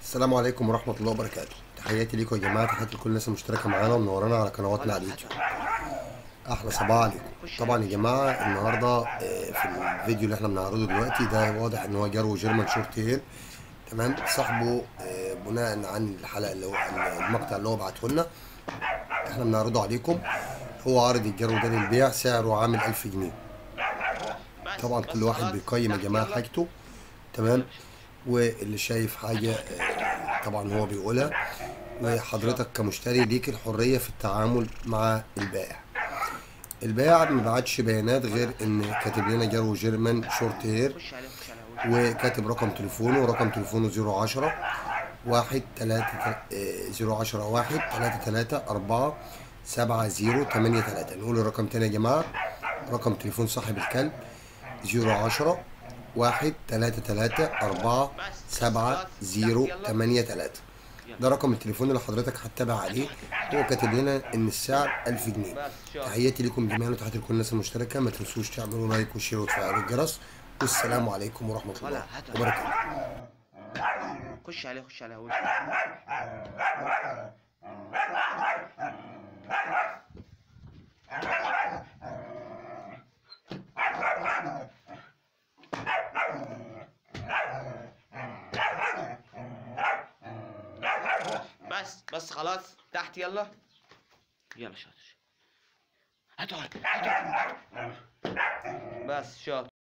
السلام عليكم ورحمة الله وبركاته تحياتي ليكم يا جماعة تحياتي لكل الناس المشتركة معانا ومنورانا على قنواتنا على اليوتيوب أحلى صباح عليكم طبعا يا جماعة النهاردة آه، في الفيديو اللي احنا بنعرضه دلوقتي ده واضح إن هو جرو جيرمان شورت هير تمام صاحبه آه، بناء عن الحلقة اللي هو المقطع اللي هو بعته لنا احنا بنعرضه عليكم هو عارض الجرو ده للبيع سعره عامل 1000 جنيه طبعا كل واحد بيقيم يا جماعة حاجته تمام واللي شايف حاجة آه، طبعا هو بيقولها وحضرتك كمشتري ليك الحرية في التعامل مع البائع البائع ما بعتش بيانات غير ان كاتب لنا جرو جيرمان شورت هير خش عليه خش عليه وكاتب رقم تليفونه ورقم تليفونه 010 واحد تلاتة زيرو عشرة واحد تلاتة تلاتة أربعة سبعة زيرو تمانية تلاتة نقول الرقم تاني يا جماعة رقم تليفون صاحب الكلب زيرو عشرة واحد تلاتة تلاتة أربعة سبعة زيرو تمانية تلاتة ده رقم التليفون اللي حضرتك هتتابع عليه هو كاتب لنا إن السعر ألف جنيه بس شوف تحياتي لكم جميعا وتحياتي لكل الناس المشتركة ما تنسوش تعملوا لايك وشير وتفعلوا الجرس والسلام عليكم ورحمة الله ولا هات وبركاته خش عليه خش عليه هو بس بس خلاص تحت يلا يلا شاطر هاتوا هاتوا بس شاطر